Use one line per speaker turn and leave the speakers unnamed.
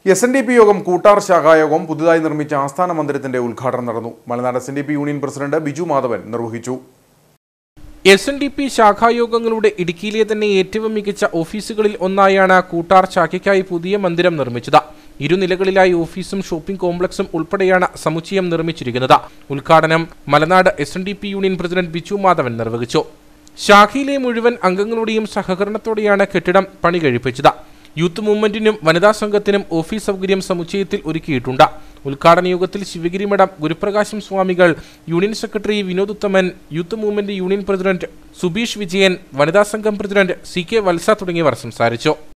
S N D P യോഗം കൂട്ടാർ ശാഖായോഗം പുതുതായി നിർമ്മിച്ച ആസ്ഥാന മന്ദിരത്തിന്റെ ഉദ്ഘാടനം നടന്നു Malanad S N D P union president Biju Madhavan നിർവഹിച്ചു
എസ് എൻ ഡി പി ശാഖായോഗങ്ങളുടെ ഇടുക്കിയിലെ തന്നെ ഏറ്റവും മികച്ച ഓഫീസുകളിൽ ഒന്നായാണ് കൂട്ടാർ ശാഖയ്ക്കായി പുതിയ മന്ദിരം നിർമ്മിച്ചത് ഇരുനിലകളിലായി ഓഫീസും ഷോപ്പിംഗ് കോംപ്ലക്സും ഉൾപ്പെടെയാണ് സമുച്ചയം നിർമ്മിച്ചിരിക്കുന്നത് ഉദ്ഘാടനം Malanad S N D P union president Biju Madhavan നിർവഹിച്ചു ശാഖയിലെ മുഴുവൻ അംഗങ്ങളുടെയും സഹകരണത്തോടെയാണ് കെട്ടിടം പണി കഴിപ്പിച്ചത് യൂത്ത് മൂവ്മെന്റിനും വനിതാ സംഘത്തിനും ഓഫീസ് സൗകര്യം സമുച്ചയത്തിൽ ഒരുക്കിയിട്ടുണ്ട് ഉദ്ഘാടന യോഗത്തിൽ ശിവഗിരി മഠം ഗുരുപ്രകാശം സ്വാമികൾ union secretary Vinod Uthaman youth movement union president Subeesh Vijayan വനിതാ സംഘം പ്രസിഡന്റ് സി കെ വത്സ തുടങ്ങിയവർ സംസാരിച്ചു